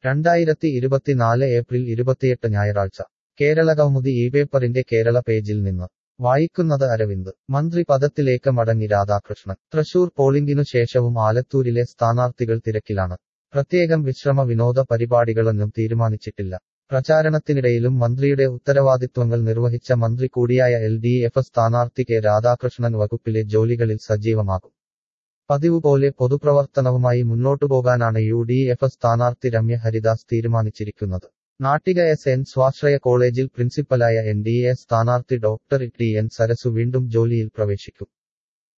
രണ്ടായിരത്തി ഇരുപത്തിനാല് ഏപ്രിൽ ഇരുപത്തിയെട്ട് ഞായറാഴ്ച കേരള കൗമുദി ഈ പേപ്പറിന്റെ കേരള പേജിൽ നിന്ന് വായിക്കുന്നത് അരവിന്ദ് മന്ത്രി പദത്തിലേക്ക് മടങ്ങി രാധാകൃഷ്ണൻ തൃശൂർ പോളിംഗിനു ശേഷവും ആലത്തൂരിലെ സ്ഥാനാർത്ഥികൾ തിരക്കിലാണ് പ്രത്യേകം വിശ്രമ വിനോദ പരിപാടികളൊന്നും തീരുമാനിച്ചിട്ടില്ല പ്രചാരണത്തിനിടയിലും മന്ത്രിയുടെ ഉത്തരവാദിത്വങ്ങൾ നിർവഹിച്ച മന്ത്രി കൂടിയായ എൽ ഡി എഫ് സ്ഥാനാർത്ഥി കെ രാധാകൃഷ്ണൻ വകുപ്പിലെ ജോലികളിൽ സജീവമാകും പതിവ് പോലെ പൊതുപ്രവർത്തനവുമായി മുന്നോട്ടു പോകാനാണ് യു ഡി എഫ് സ്ഥാനാർത്ഥി രമ്യ ഹരിദാസ് തീരുമാനിച്ചിരിക്കുന്നത് നാട്ടിക എസ് എൻ സ്വാശ്രയ കോളേജിൽ പ്രിൻസിപ്പലായ എൻ ഡി എ സ്ഥാനാർത്ഥി ഡോക്ടർ ടി എൻ സരസു വീണ്ടും ജോലിയിൽ പ്രവേശിക്കും